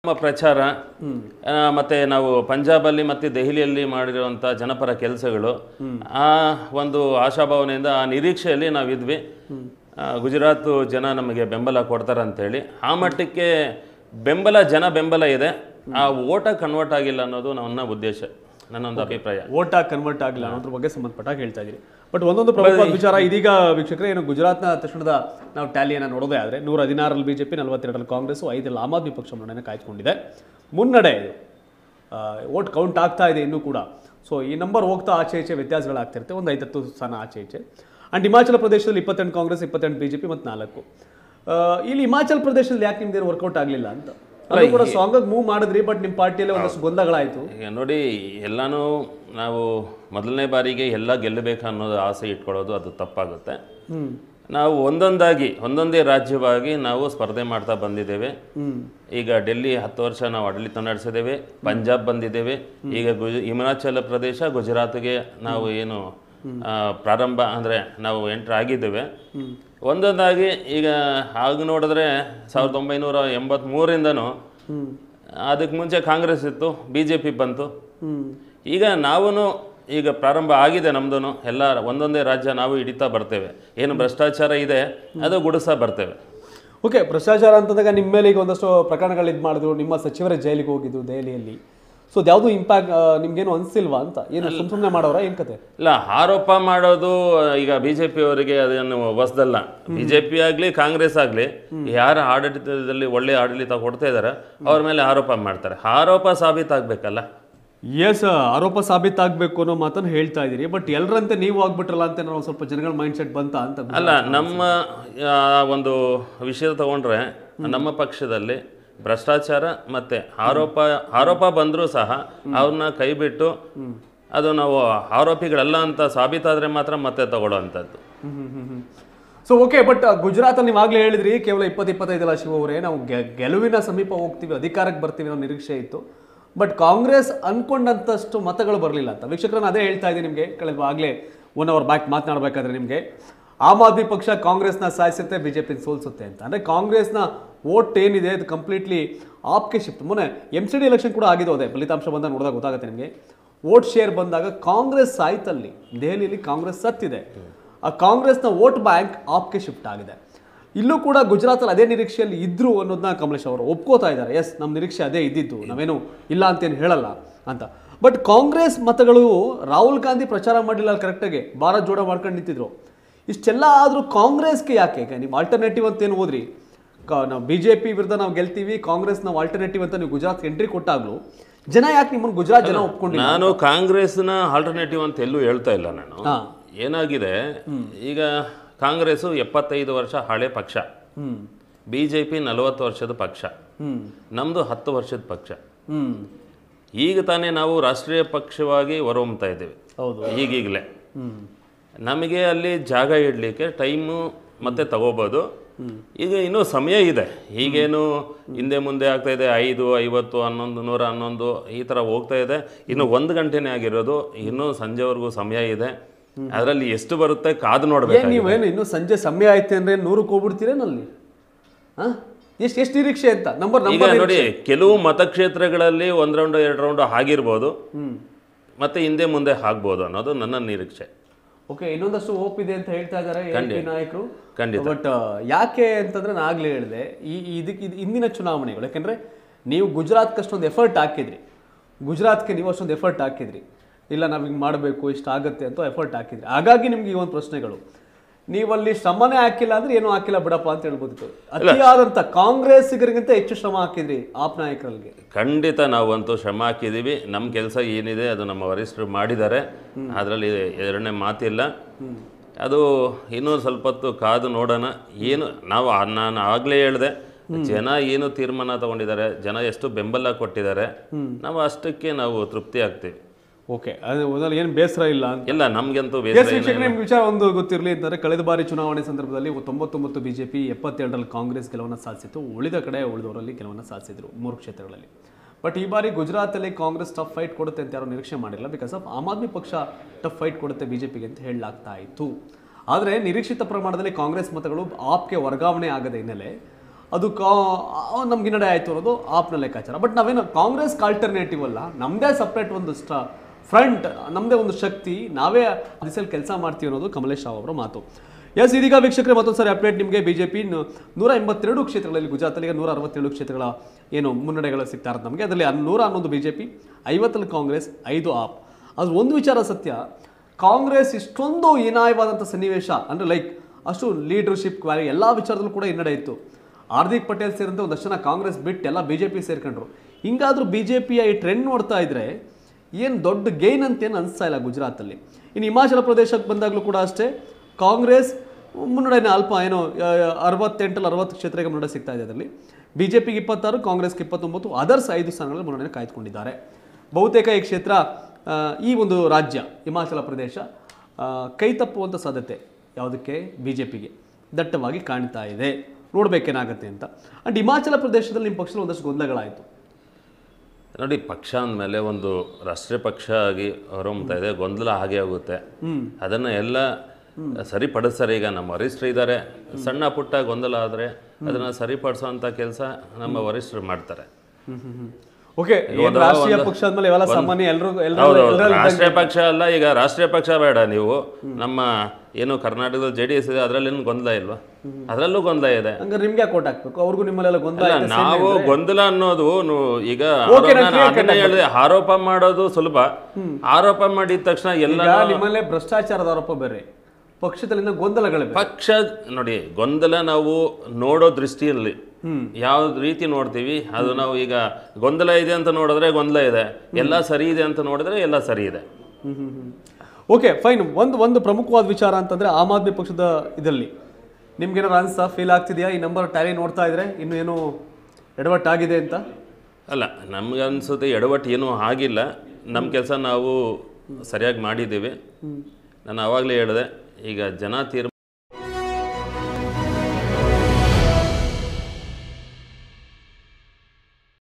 ನಮ್ಮ ಪ್ರಚಾರ ಆ, ಮತ್ತೆ ನಾವು ಪಂಜಾಬಲ್ಲಿ ಮತ್ತು ದೆಹಲಿಯಲ್ಲಿ ಮಾಡಿರುವಂಥ ಜನಪರ ಕೆಲಸಗಳು ಆ ಒಂದು ಆಶಾಭಾವನೆಯಿಂದ ಆ ನಿರೀಕ್ಷೆಯಲ್ಲಿ ನಾವಿದ್ವಿ ಆ, ಗುಜರಾತ್ ಜನ ನಮಗೆ ಬೆಂಬಲ ಕೊಡ್ತಾರೆ ಅಂತೇಳಿ ಆ ಮಟ್ಟಕ್ಕೆ ಬೆಂಬಲ ಜನ ಬೆಂಬಲ ಇದೆ ಆ ಓಟ ಕನ್ವರ್ಟ್ ಆಗಿಲ್ಲ ಅನ್ನೋದು ನನ್ನ ಉದ್ದೇಶ ನನ್ನೊಂದು ಅಭಿಪ್ರಾಯ ಓಟ್ ಆಗಿ ಕನ್ವರ್ಟ್ ಆಗಿಲ್ಲ ಅನ್ನೋದ್ರ ಬಗ್ಗೆ ಸಂಬಂಧಪಟ್ಟಾಗ ಹೇಳ್ತಾ ಇದ್ದೀರಿ ಬಟ್ ಒಂದೊಂದು ಪ್ರಮುಖವಾದ ವಿಚಾರ ಇದೀಗ ವೀಕ್ಷಕರೇ ಏನು ಗುಜರಾತ್ನ ತಕ್ಷಣದ ನಾವು ಟ್ಯಾಲಿಯನ್ನು ನೋಡೋದೇ ಆದರೆ ನೂರ ಹದಿನಾರಲ್ಲಿ ಬಿಜೆಪಿ ನಲವತ್ತೆರಡರಲ್ಲಿ ಕಾಂಗ್ರೆಸ್ ಐದರಲ್ಲಿ ಆಮ್ ಆದ್ಮಿ ಪಕ್ಷ ಮುನ್ನಡೆಯನ್ನು ಕಾಯ್ದುಕೊಂಡಿದೆ ಮುನ್ನಡೆ ಇದು ಓಟ್ ಕೌಂಟ್ ಆಗ್ತಾ ಇದೆ ಇನ್ನೂ ಕೂಡ ಸೊ ಈ ನಂಬರ್ ಹೋಗ್ತಾ ಆಚೆ ಈಚೆ ವ್ಯತ್ಯಾಸಗಳಾಗ್ತಿರುತ್ತೆ ಒಂದು ಐದತ್ತು ಸ್ಥಾನ ಆಚೆ ಈಚೆ ಆ್ಯಂಡ್ ಹಿಮಾಚಲ ಪ್ರದೇಶದಲ್ಲಿ ಇಪ್ಪತ್ತೆಂಟು ಕಾಂಗ್ರೆಸ್ ಇಪ್ಪತ್ತೆಂಟು ಬಿಜೆಪಿ ಮತ್ತು ನಾಲ್ಕು ಆ, ಇಲ್ಲಿ ಹಿಮಾಚಲ ಪ್ರದೇಶದಲ್ಲಿ ಯಾಕೆ ನಿಮ್ದೇನು ವರ್ಕೌಟ್ ಆಗಲಿಲ್ಲ ಅಂತ ಅದು ಕೂಡ ಸಾಂಗ್ ಮೂವ್ ಮಾಡಿದ್ರಿ ಬಟ್ ನಿಮ್ಮ ಪಾರ್ಟಿಯಲ್ಲಿ ಒಂದಷ್ಟು ಗೊಂದಲಗಳಾಯಿತು ಈಗ ನೋಡಿ ಎಲ್ಲನೂ ನಾವು ಮೊದಲನೇ ಬಾರಿಗೆ ಎಲ್ಲ ಗೆಲ್ಲಬೇಕು ಅನ್ನೋದು ಆಸೆ ಇಟ್ಕೊಳ್ಳೋದು ಅದು ತಪ್ಪಾಗುತ್ತೆ ಹ್ಮ್ ನಾವು ಒಂದೊಂದಾಗಿ ಒಂದೊಂದೇ ರಾಜ್ಯವಾಗಿ ನಾವು ಸ್ಪರ್ಧೆ ಮಾಡ್ತಾ ಬಂದಿದ್ದೇವೆ ಹ್ಮ್ ಈಗ ಡೆಲ್ಲಿ ಹತ್ತು ವರ್ಷ ನಾವು ಆಡಳಿತ ನಡೆಸಿದ್ದೇವೆ ಪಂಜಾಬ್ ಬಂದಿದ್ದೇವೆ ಈಗ ಗುಜ ಹಿಮಾಚಲ ಪ್ರದೇಶ ಗುಜರಾತ್ಗೆ ನಾವು ಏನು ಆ, ಪ್ರಾರಂಭ ಅಂದರೆ ನಾವು ಎಂಟ್ರ್ ಆಗಿದ್ದೇವೆ ಒಂದೊಂದಾಗಿ ಈಗ ಆಗ ನೋಡಿದ್ರೆ ಸಾವಿರದ ಒಂಬೈನೂರ ಎಂಬತ್ತ್ಮೂರಿಂದನೂ ಹ್ಮ್ ಅದಕ್ಕೆ ಮುಂಚೆ ಕಾಂಗ್ರೆಸ್ ಇತ್ತು ಬಿ ಜೆ ಪಿ ಬಂತು ಹ್ಮ್ ಈಗ ನಾವೂ ಈಗ ಪ್ರಾರಂಭ ಆಗಿದೆ ನಮ್ದು ಎಲ್ಲ ಒಂದೊಂದೇ ರಾಜ್ಯ ನಾವು ಹಿಡಿತಾ ಬರ್ತೇವೆ ಏನು ಭ್ರಷ್ಟಾಚಾರ ಇದೆ ಅದು ಗುಡಿಸ್ತಾ ಬರ್ತೇವೆ ಓಕೆ ಭ್ರಷ್ಟಾಚಾರ ಅಂತಂದಾಗ ನಿಮ್ಮ ಮೇಲೆ ಈಗ ಒಂದಷ್ಟು ಪ್ರಕರಣಗಳು ಇದು ಮಾಡಿದ್ರು ನಿಮ್ಮ ಸಚಿವರೇ ಜೈಲಿಗೆ ಹೋಗಿದ್ದು ದೆಹಲಿಯಲ್ಲಿ ಸೊ ಅದ್ಯಾವುದು ಇಂಪ್ಯಾಕ್ಟ್ ನಿಮ್ಗೇನು ಅನಿಸಿಲ್ವಾ ಅಂತ ಏನು ಸುಮ್ ಸುಮ್ಮನೆ ಮಾಡೋರಾ ಏನು ಕತೆ ಇಲ್ಲ ಆರೋಪ ಮಾಡೋದು ಈಗ ಬಿ ಜೆ ಅವರಿಗೆ ಅದನ್ನು ಹೊಸದಲ್ಲ ಬಿ ಜೆ ಪಿ ಆಗಲಿ ಕಾಂಗ್ರೆಸ್ ಆಗಲಿ ಯಾರ ಆಡಳಿತದಲ್ಲಿ ಒಳ್ಳೆ ಆಡಳಿತ ಕೊಡ್ತಾ ಇದ್ದಾರೆ ಅವ್ರ ಮೇಲೆ ಆರೋಪ ಮಾಡ್ತಾರೆ ಆರೋಪ ಸಾಬೀತಾಗಬೇಕಲ್ಲ ಎಸ್ ಆರೋಪ ಸಾಬೀತಾಗಬೇಕು ಅನ್ನೋ ಮಾತನ್ನು ಹೇಳ್ತಾ ಇದ್ದೀರಿ ಬಟ್ ಎಲ್ಲರಂತೆ ನೀವು ಆಗ್ಬಿಟ್ರಲ್ಲ ಅಂತ ನಾವು ಸ್ವಲ್ಪ ಜನಗಳ ಮೈಂಡ್ ಸೆಟ್ ಬಂತ ಅಂತ ಅಲ್ಲ ನಮ್ಮ ಆ, ಒಂದು ವಿಷಯ ತಗೊಂಡ್ರೆ ನಮ್ಮ ಪಕ್ಷದಲ್ಲಿ ಭ್ರಷ್ಟಾಚಾರ ಮತ್ತೆ ಆರೋಪ ಆರೋಪ ಬಂದರೂ ಸಹ ಅವ್ರನ್ನ ಕೈ ಬಿಟ್ಟು ಅದು ನಾವು ಆರೋಪಿಗಳಲ್ಲ ಅಂತ ಸಾಬೀತಾದ್ರೆ ಮಾತ್ರ ಮತ್ತೆ ತಗೊಳ್ಳೋವಂಥದ್ದು ಸೊ ಓಕೆ ಬಟ್ ಗುಜರಾತಲ್ಲಿ ನೀವು ಆಗ್ಲೇ ಹೇಳಿದ್ರಿ ಕೇವಲ ಇಪ್ಪತ್ತು ಇಪ್ಪತ್ತೈದಲ್ಲ ಶಿವ ಅವರೇ ನಾವು ಗೆ- ಗೆಲುವಿನ ಸಮೀಪ ಹೋಗ್ತೀವಿ ಅಧಿಕಾರಕ್ಕೆ ಬರ್ತೀವಿ ಅನ್ನೋ ನಿರೀಕ್ಷೆ ಇತ್ತು ಬಟ್ ಕಾಂಗ್ರೆಸ್ ಅನ್ಕೊಂಡಂತಷ್ಟು ಮತಗಳು ಬರಲಿಲ್ಲ ಅಂತ ವೀಕ್ಷಕರನ್ನ ಅದೇ ಹೇಳ್ತಾ ಇದ್ದೀನಿ ನಿಮಗೆ ಕಳೆದ ಆಗಲೇ ಒನ್ ಅವರ್ ಬ್ಯಾಕ್ ಮಾತನಾಡಬೇಕಾದ್ರೆ ನಿಮಗೆ ಆಮ್ ಆದ್ಮಿ ಪಕ್ಷ ಕಾಂಗ್ರೆಸ್ನ ಸಾಯಿಸುತ್ತೆ ಬಿ ಜೆ ಪಿ ಸೋಲಿಸುತ್ತೆ ಅಂತ ಅಂದರೆ ಕಾಂಗ್ರೆಸ್ನ ವೋಟ್ ಏನಿದೆ ಅದು ಕಂಪ್ಲೀಟ್ಲಿ ಆಪ್ಗೆ ಶಿಫ್ಟ್ ಮೊನ್ನೆ ಎಮ್ ಸಿ ಡಿ ಎಲೆಕ್ಷನ್ ಕೂಡ ಆಗಿದ್ದು ಅದೇ ಫಲಿತಾಂಶ ಬಂದಾಗ ನೋಡಿದಾಗ ಗೊತ್ತಾಗುತ್ತೆ ನಿಮಗೆ ವೋಟ್ ಶೇರ್ ಬಂದಾಗ ಕಾಂಗ್ರೆಸ್ ಸಾಯ್ತಲ್ಲಿ ದೆಹಲಿಯಲ್ಲಿ ಕಾಂಗ್ರೆಸ್ ಸತ್ತಿದೆ ಆ ಕಾಂಗ್ರೆಸ್ನ ವೋಟ್ ಬ್ಯಾಂಕ್ ಆಪ್ಗೆ ಶಿಫ್ಟ್ ಆಗಿದೆ ಇಲ್ಲೂ ಕೂಡ ಗುಜರಾತಲ್ಲಿ ಅದೇ ನಿರೀಕ್ಷೆಯಲ್ಲಿ ಇದ್ರು ಅನ್ನೋದನ್ನ ಕಮಲೇಶ್ ಅವರು ಒಪ್ಕೋತಾ ಇದ್ದಾರೆ ಎಸ್ ನಮ್ಮ ನಿರೀಕ್ಷೆ ಅದೇ ಇದ್ದಿದ್ದು ನಾವೇನು ಇಲ್ಲ ಅಂತೇನು ಹೇಳಲ್ಲ ಅಂತ ಬಟ್ ಕಾಂಗ್ರೆಸ್ ಮತಗಳು ರಾಹುಲ್ ಗಾಂಧಿ ಪ್ರಚಾರ ಮಾಡಿಲ್ಲ ಕರೆಕ್ಟಾಗಿ ಭಾರತ್ ಜೋಡ ಮಾಡ್ಕೊಂಡು ನಿಂತಿದ್ರು ಇಷ್ಟೆಲ್ಲ ಆದರೂ ಕಾಂಗ್ರೆಸ್ಗೆ ಯಾಕೆ ಈಗ ನೀವು ಆಲ್ಟರ್ನೇಟಿವ್ ಅಂತ ಏನು ಹೋದ್ರಿ ಕ- ನಾವು ಬಿ ಜೆ ಪಿ ವಿರುದ್ಧ ನಾವು ಗೆಲ್ತೀವಿ ಕಾಂಗ್ರೆಸ್ ನಾವು ಆಲ್ಟರ್ನೇಟಿವ್ ಅಂತ ನೀವು ಗುಜರಾತ್ ಎಂಟ್ರಿ ಕೊಟ್ಟಾಗ್ಲೂ ಜನ ಯಾಕೆ ನಿಮ್ಮನ್ನು ಗುಜರಾತ್ ಜನ ಒಪ್ಕೊಂಡಿಲ್ಲ ನಾನು ಕಾಂಗ್ರೆಸ್ನ ಆಲ್ಟರ್ನೇಟಿವ್ ಅಂತ ಎಲ್ಲೂ ಹೇಳ್ತಾ ಇಲ್ಲ ನಾನು ಹಾ ಏನಾಗಿದೆ ಈಗ ಕಾಂಗ್ರೆಸ್ಸು ಎಪ್ಪತ್ತೈದು ವರ್ಷ ಹಳೆ ಪಕ್ಷ ಹ್ಮ್ ಬಿ ಜೆ ಪಿ ನಲವತ್ತು ವರ್ಷದ ಪಕ್ಷ ಹ್ಮ್ ನಮ್ಮದು ಹತ್ತು ವರ್ಷದ ಪಕ್ಷ ಹ್ಮ್ ಈಗ ತಾನೇ ನಾವು ರಾಷ್ಟ್ರೀಯ ಪಕ್ಷವಾಗಿ ಹೊರಹೊಮ್ತಾ ಇದ್ದೇವೆ ಹೌದು ಈಗೀಗಲೇ ಹ್ಮ್ ನಮಗೆ ಅಲ್ಲಿ ಜಾಗ ಇಡಲಿಕ್ಕೆ ಟೈಮು ಮತ್ತೆ ತಗೋಬೋದು ಈಗ ಇನ್ನೂ ಸಮಯ ಇದೆ ಈಗೇನು ಹಿಂದೆ ಮುಂದೆ ಆಗ್ತಾ ಇದೆ ಐದು ಐವತ್ತು ಹನ್ನೊಂದು ನೂರ ಹನ್ನೊಂದು ಈ ಥರ ಹೋಗ್ತಾ ಇದೆ ಇನ್ನು ಒಂದು ಗಂಟೆನೇ ಆಗಿರೋದು ಇನ್ನೂ ಸಂಜೆವರೆಗೂ ಸಮಯ ಇದೆ ಅದರಲ್ಲಿ ಎಷ್ಟು ಬರುತ್ತೆ ಕಾದು ಏನ್ ನೋಡ್ಬೇಕು ನೀವೇನು ಇನ್ನು ಸಂಜೆ ಸಮಯ ಆಯ್ತು ಅಂದ್ರೆ ನೂರಕ್ಕೆ ಹೋಗ್ಬಿಡ್ತೀರೇನಲ್ಲಿ ಹಾ ಎಷ್ಟು ಎಷ್ಟು ನಿರೀಕ್ಷೆ ಅಂತ ನಂಬರ್ ಈಗ ನಂಬರ್ ನೋಡಿ ಕೆಲವು ಮತಕ್ಷೇತ್ರಗಳಲ್ಲಿ ಒಂದು ರೌಂಡ್ ಎರಡು ರೌಂಡ್ ಆಗಿರ್ಬೋದು ಹ್ಮ್ ಮತ್ತೆ ಹಿಂದೆ ಮುಂದೆ ಆಗ್ಬೋದು ಅನ್ನೋದು ನನ್ನ ನಿರೀಕ್ಷೆ ಓಕೆ ಇನ್ನೊಂದಷ್ಟು ಹೋಪ್ ಇದೆ ಅಂತ ಹೇಳ್ತಾ ಇದ್ದಾರೆ ಎ ನಾಯಕರು ಖಂಡಿತ. ಬಟ್ ಯಾಕೆ ಅಂತಂದ್ರೆ ನಾನು ಆಗ್ಲೇ ಹೇಳಿದೆ ಈ ಇದಕ್ಕೆ ಇದು ಇಂದಿನ ಚುನಾವಣೆಗಳು ಯಾಕೆಂದ್ರೆ ನೀವು ಗುಜರಾತ್ಗೆ ಅಷ್ಟೊಂದು ಎಫರ್ಟ್ ಹಾಕಿದ್ರಿ ಗುಜರಾತ್ಗೆ ನೀವು ಅಷ್ಟೊಂದು ಎಫರ್ಟ್ ಹಾಕಿದ್ರಿ ಇಲ್ಲ ನಾವು ಹಿಂಗೆ ಮಾಡಬೇಕು ಇಷ್ಟು ಆಗುತ್ತೆ ಅಂತ ಎಫರ್ಟ್ ಹಾಕಿದ್ರಿ ಹಾಗಾಗಿ ನಿಮ್ಗೆ ಈ ಒಂದು ಪ್ರಶ್ನೆಗಳು ನೀವಲ್ಲಿ ಶ್ರಮನೇ ಹಾಕಿಲ್ಲ ಅಂದ್ರೆ ಏನೂ ಹಾಕಿಲ್ಲ ಬಿಡಪ್ಪ ಅಂತ ಹೇಳ್ಬೋದಿತ್ತು ಅತಿಯಾದಂಥ ಕಾಂಗ್ರೆಸ್ಸಿಗರಿಗಿಂತ ಹೆಚ್ಚು ಶ್ರಮ ಹಾಕಿದ್ರಿ ಆಪ್ ನಾಯಕರಿಗೆ ಖಂಡಿತ ನಾವಂತೂ ಶ್ರಮ ಹಾಕಿದ್ದೀವಿ ನಮ್ಮ ಕೆಲಸ ಏನಿದೆ ಅದು ನಮ್ಮ ವರಿಷ್ಠರು ಮಾಡಿದ್ದಾರೆ ಅದರಲ್ಲಿ ಎರಡನೇ ಮಾತಿಲ್ಲ ಅದು ಇನ್ನೂ ಸ್ವಲ್ಪ ಹೊತ್ತು ಕಾದು ನೋಡೋಣ ಏನು ನಾವು ಆ- ನಾನು ಆಗಲೇ ಹೇಳಿದೆ ಜನ ಏನು ತೀರ್ಮಾನ ತಗೊಂಡಿದ್ದಾರೆ ಜನ ಎಷ್ಟು ಬೆಂಬಲ ಕೊಟ್ಟಿದ್ದಾರೆ ನಾವು ಅಷ್ಟಕ್ಕೆ ನಾವು ತೃಪ್ತಿ ಆಗ್ತೀವಿ ಓಕೆ ಅದು ಮೊದಲು ಏನು ಬೇಸರ ಇಲ್ಲ ಅಂತ ಇಲ್ಲ ನಮಗಂತೂ ಎಸ್ ಬೇಸರ ಇಲ್ಲ. ವೀಕ್ಷಕರೇ, ನಿಮ್ಗೆ ವಿಚಾರ ಒಂದು ಗೊತ್ತಿರಲಿ ಅಂತಂದ್ರೆ ಕಳೆದ ಬಾರಿ ಚುನಾವಣೆ ಸಂದರ್ಭದಲ್ಲಿ ತೊಂಬತ್ತೊಂಬತ್ತು ಬಿಜೆಪಿ ಎಪ್ಪತ್ತೆರಡರಲ್ಲಿ ಕಾಂಗ್ರೆಸ್ ಗೆಲುವನ್ನು ಸಾಧಿಸಿತ್ತು ಉಳಿದ ಕಡೆ ಉಳಿದವರಲ್ಲಿ ಗೆಲುವನ್ನು ಸಾಧಿಸಿದ್ರು ಮೂರು ಕ್ಷೇತ್ರಗಳಲ್ಲಿ ಬಟ್ ಈ ಬಾರಿ ಗುಜರಾತಲ್ಲಿ ಕಾಂಗ್ರೆಸ್ ಟಫ್ ಫೈಟ್ ಕೊಡುತ್ತೆ ಅಂತ ಯಾರು ನಿರೀಕ್ಷೆ ಮಾಡಿಲ್ಲ ಬಿಕಾಸ್ ಆಫ್ ಆಮ್ ಆದ್ಮಿ ಪಕ್ಷ ಟಫ್ ಫೈಟ್ ಕೊಡುತ್ತೆ ಬಿಜೆಪಿಗೆ ಅಂತ ಹೇಳಲಾಗ್ತಾ ಇತ್ತು ಆದರೆ ನಿರೀಕ್ಷಿತ ಪ್ರಮಾಣದಲ್ಲಿ ಕಾಂಗ್ರೆಸ್ ಮತಗಳು ಆಪ್ಗೆ ವರ್ಗಾವಣೆ ಆಗದ ಹಿನ್ನೆಲೆ ಅದು ಕಾ ನಮ್ಗೆ ಹಿನ್ನಡೆ ಆಯಿತು ಅನ್ನೋದು ಆಪ್ನ ಲೆಕ್ಕಾಚಾರ ಬಟ್ ನಾವೇನು ಕಾಂಗ್ರೆಸ್ ಆಲ್ಟರ್ನೇಟಿವ್ ಅಲ್ಲ ನಮ್ಮದೇ ಸಪ್ರೇಟ್ ಒಂದು ಸ್ಟ ಫ್ರಂಟ್ ನಮ್ಮದೇ ಒಂದು ಶಕ್ತಿ ನಾವೇ ದಿಸೆಯಲ್ಲಿ ಕೆಲಸ ಮಾಡ್ತೀವಿ ಅನ್ನೋದು ಕಮಲೇಶ್ ರಾವ್ ಅವರ ಮಾತು ಎಸ್ ಇದೀಗ ವೀಕ್ಷಕರೇ ಮತ್ತೊಂದು ಸಾರಿ ಅಪ್ಡೇಟ್ ನಿಮಗೆ ಬಿಜೆಪಿ ನೂರ ಎಂಬತ್ತೆರಡು ಕ್ಷೇತ್ರಗಳಲ್ಲಿ ಗುಜರಾತಲ್ಲಿ ನೂರ ಅರವತ್ತೇಳು ಕ್ಷೇತ್ರಗಳ ಏನು ಮುನ್ನಡೆಗಳು ಸಿಗ್ತಾ ಇರೋದು ನಮಗೆ ಅದರಲ್ಲಿ ನೂರ ಹನ್ನೊಂದು ಬಿಜೆಪಿ ಐವತ್ತಲ್ಲಿ ಕಾಂಗ್ರೆಸ್ ಐದು ಆಪ್ ಅದು ಒಂದು ವಿಚಾರ ಸತ್ಯ ಕಾಂಗ್ರೆಸ್ ಇಷ್ಟೊಂದು ಹೀನಾಯವಾದಂಥ ಸನ್ನಿವೇಶ ಅಂದರೆ ಲೈಕ್ ಅಷ್ಟು ಲೀಡರ್ಶಿಪ್ ಕ್ವಾಲಿ ಎಲ್ಲ ವಿಚಾರದಲ್ಲೂ ಕೂಡ ಹಿನ್ನಡೆ ಇತ್ತು ಹಾರ್ದಿಕ್ ಪಟೇಲ್ ಸೇರಿದಂತೆ ಒಂದಷ್ಟು ಜನ ಕಾಂಗ್ರೆಸ್ ಬಿಟ್ಟು ಎಲ್ಲ ಬಿ ಜೆ ಪಿ ಸೇರ್ಕೊಂಡ್ರು ಹಿಂಗಾದ್ರೂ ಬಿ ಜೆ ಪಿಯ ಈ ಟ್ರೆಂಡ್ ನೋಡ್ತಾ ಇದ್ರೆ ಏನು ದೊಡ್ಡ ಗೇನ್ ಅಂತೇನು ಅನಿಸ್ತಾ ಇಲ್ಲ ಗುಜರಾತಲ್ಲಿ ಇನ್ನು ಹಿಮಾಚಲ ಪ್ರದೇಶಕ್ಕೆ ಬಂದಾಗಲೂ ಕೂಡ ಅಷ್ಟೇ ಕಾಂಗ್ರೆಸ್ ಮುನ್ನಡೆನ ಅಲ್ಪ ಏನೋ ಆ, ಅರವತ್ತೆಂಟಲ್ಲಿ ಅರವತ್ತು ಕ್ಷೇತ್ರಕ್ಕೆ ಮುನ್ನಡೆ ಸಿಗ್ತಾ ಇದೆ ಅದರಲ್ಲಿ ಬಿ ಜೆ ಪಿಗೆ ಇಪ್ಪತ್ತಾರು ಕಾಂಗ್ರೆಸ್ಗೆ ಇಪ್ಪತ್ತೊಂಬತ್ತು ಅದರ್ಸ್ ಐದು ಸ್ಥಾನಗಳಲ್ಲಿ ಮುನ್ನಡೆನ ಕಾಯ್ದುಕೊಂಡಿದ್ದಾರೆ ಬಹುತೇಕ ಈ ಕ್ಷೇತ್ರ ಆ, ಈ ಒಂದು ರಾಜ್ಯ ಹಿಮಾಚಲ ಪ್ರದೇಶ ಆ, ಕೈ ತಪ್ಪುವಂಥ ಸಾಧ್ಯತೆ ಯಾವುದಕ್ಕೆ ಬಿ ಜೆ ಪಿಗೆ ದಟ್ಟವಾಗಿ ಕಾಣ್ತಾ ಇದೆ ನೋಡ್ಬೇಕೇನಾಗತ್ತೆ ಅಂತ ಅಂಡ್ ಹಿಮಾಚಲ ಪ್ರದೇಶದಲ್ಲಿ ನಿಮ್ಮ ಪಕ್ಷದಲ್ಲಿ ಒಂದಷ್ಟು ಗೊಂದಲಗಳಾಯಿತು ನೋಡಿ ಪಕ್ಷ ಅಂದಮೇಲೆ ಒಂದು ರಾಷ್ಟ್ರೀಯ ಪಕ್ಷ ಆಗಿ ಹೊರಹೊಮ್ತಾ ಇದೆ ಗೊಂದಲ ಹಾಗೆ ಆಗುತ್ತೆ ಅದನ್ನು ಎಲ್ಲ ಸರಿಪಡಿಸ್ತಾರೆ ಈಗ ನಮ್ಮ ವರಿಷ್ಠರು ಇದ್ದಾರೆ ಸಣ್ಣ ಪುಟ್ಟ ಗೊಂದಲ ಆದರೆ ಅದನ್ನು ಸರಿಪಡಿಸೋಂಥ ಕೆಲಸ ನಮ್ಮ ವರಿಷ್ಠರು ಮಾಡ್ತಾರೆ ಓಕೆ ಒಂದು- ರಾಷ್ಟ್ರೀಯ ಒಂದು- ಪಕ್ಷ ಆದ್ಮೇಲೆ ಇವೆಲ್ಲ ಸಾಮಾನ್ಯ ಎಲ್ಲರೂ ಹೌದು ಎಲ್ಲರೂ ರಾಷ್ಟ್ರೀಯ ಪಕ್ಷ ಅಲ್ಲ ಈಗ ರಾಷ್ಟ್ರೀಯ ಪಕ್ಷ ಬೇಡ ನೀವು ನಮ್ಮ ಏನು ಕರ್ನಾಟಕದ ಜೆ ಡಿ ಎಸ್ ಇದೆ ಅದರಲ್ಲೇನು ಗೊಂದಲ ಇಲ್ವಾ ಅದರಲ್ಲೂ ಗೊಂದಲ ಇದೆ ಹಂಗಾರೆ ನಿಮ್ಗೆ ಯಾಕೆ ಕೊಟ್ಟು ಹಾಕ್ಬೇಕು ಅವ್ರಿಗೂ ನಿಮ್ಮಲ್ಲೆಲ್ಲ ಗೊಂದಲ ಅಲ್ಲ ಐತೆ, ನಾವು ಗೊಂದಲ ಅನ್ನೋದು ನು- ಈಗ Okay, ನಾನು ನಾನು clear ಅದನ್ನೇ ಹೇಳಿದೆ ಆರೋಪ ಮಾಡೋದು ಸುಲಭ ಆರೋಪ ಮಾಡಿದ ತಕ್ಷಣ ಎಲ್ಲ ಈಗ ನಿಮ್ಮಲ್ಲೇ ಭ್ರಷ್ಟಾಚಾರದ ಆರೋಪ ಬೇರೆ ಪಕ್ಷದಲ್ಲಿನ ಗೊಂದಲಗಳು ಬೇರೆ ಪಕ್ಷ ನೋಡಿ ಗೊಂದಲ ನಾವು ನೋಡೋ ದೃಷ್ಟಿಯಲ್ಲಿ ಯಾವ ರೀತಿ ನೋಡ್ತೀವಿ ಅದು ನಾವು ಈಗ ಗೊಂದಲ ಇದೆ ಅಂತ ನೋಡಿದ್ರೆ ಗೊಂದಲ ಇದೆ ಎಲ್ಲ ಸರಿ ಇದೆ ಅಂತ ನೋಡಿದ್ರೆ ಎಲ್ಲ ಸರಿ ಇದೆ ಓಕೆ ಫೈನ್ ಒಂದು ಒಂದು ಪ್ರಮುಖವಾದ ವಿಚಾರ ಅಂತಂದ್ರೆ ಆಮ್ ಆದ್ಮಿ ಪಕ್ಷದ ಇದರಲ್ಲಿ ನಿಮ್ಗೇನಾರು ಅನ್ಸ್ತಾ ಫೀಲ್ ಆಗ್ತಿದೆಯಾ ಈ ನಂಬರ್ ಟ್ಯಾಲಿ ನೋಡ್ತಾ ಇದ್ರೆ ಇನ್ನು ಏನು ಎಡವಟ್ಟಾಗಿದೆ ಅಂತ ಅಲ್ಲ ನಮ್ಗೆ ಅನ್ಸುತ್ತೆ ಎಡವಟ್ಟು ಏನೂ ಆಗಿಲ್ಲ ನಮ್ಮ ಕೆಲಸ ನಾವು ಸರಿಯಾಗಿ ಮಾಡಿದ್ದೀವಿ ನಾನು ಆವಾಗಲೇ ಹೇಳಿದೆ ಈಗ ಜನ ತೀರ್ಮಾನ